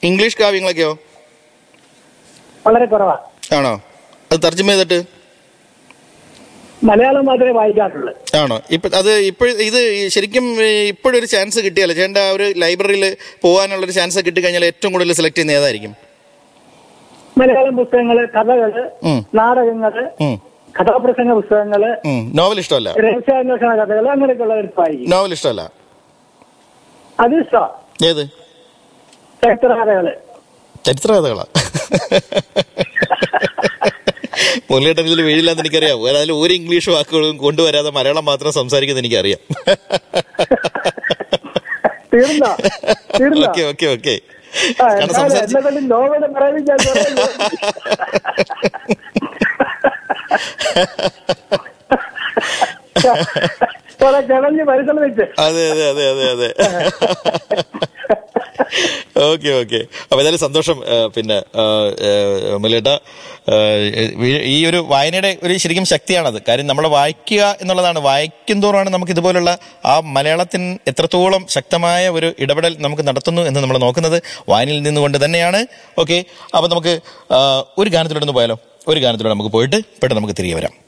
English കാവ്യങ്ങളൊക്കെയോ വളരെ കുറവാ ആണോ അത് തർജ്ജമ ചെയ്തിട്ട് മലയാളം മാത്രമേ വായിക്കാറുള്ളൂ ആണോ ഇപ്പൊ അത് ഇപ്പോൾ ഇത് ഈ ശരിക്കും ഈ ഇപ്പോഴൊരു ചാൻസ് കിട്ടിയല്ലോ ചേട്ടൻ്റെ ആ ഒരു ലൈബ്രറിയിൽ പോകാനുള്ള ഒരു ചാൻസ് കിട്ടിക്കഴിഞ്ഞാൽ ഏറ്റവും കൂടുതൽ സെലക്ട് ചെയ്യുന്ന ഏതായിരിക്കും മലയാളം പുസ്തകങ്ങള് കഥകള് ഉം. നാടകങ്ങള് ഉം, കഥാപ്രസംഗ പുസ്തകങ്ങള് ഉം. നോവൽ ഇഷ്ടമല്ല രഹസ്യാന്വേഷണ കഥകള് അങ്ങനെയൊക്കെയുള്ള എടുത്ത് വായിക്കും നോവൽ ഇഷ്ടമല്ല അത് ഇഷ്ടമാ ഏത് ചരിത്രകഥകള് ചരിത്ര കഥകളാ മുരളിയേട്ടൻ ഇതിൽ വീഴില്ലാന്ന് എനിക്കറിയാം അതിൽ ഒരു ഇംഗ്ലീഷ് വാക്കുകളും കൊണ്ടുവരാതെ മലയാളം മാത്രം സംസാരിക്കുന്നത് എനിക്കറിയാം തീർന്നോ തീർന്നോ ഓക്കെ ഓക്കെ ഓക്കെ ആ, കാരണം എന്നാലും സംസാരിച്ച് എന്നെ കൊണ്ട് നോവല് പറയിക്കാൻ കുറെ കിളഞ്ഞ് പരിശ്രമിച്ച് അതെ അതെ അതെ അതെ അതെ ഓക്കെ ഓക്കെ അപ്പൊ ഏതായാലും സന്തോഷം ആ, പിന്നെ മുലേട്ട ഈ ഒരു വായനയുടെ ഒരു ശരിക്കും ശക്തിയാണത് കാര്യം നമ്മൾ വായിക്കുക എന്നുള്ളതാണ് വായിക്കും തോറുമാണ് നമുക്ക് ഇതുപോലുള്ള ആ മലയാളത്തിന് എത്രത്തോളം ശക്തമായ ഒരു ഇടപെടൽ നമുക്ക് നടത്തുന്നു എന്ന് നമ്മൾ നോക്കുന്നത് വായനയിൽ നിന്നുകൊണ്ട് തന്നെയാണ് ഓക്കെ അപ്പൊ നമുക്ക് ആ, ഒരു ഗാനത്തിലൂടെ ഒന്ന് പോയാലോ ഒരു ഗാനത്തിലൂടെ നമുക്ക് പോയിട്ട് പെട്ടെന്ന് നമുക്ക് തിരികെ വരാം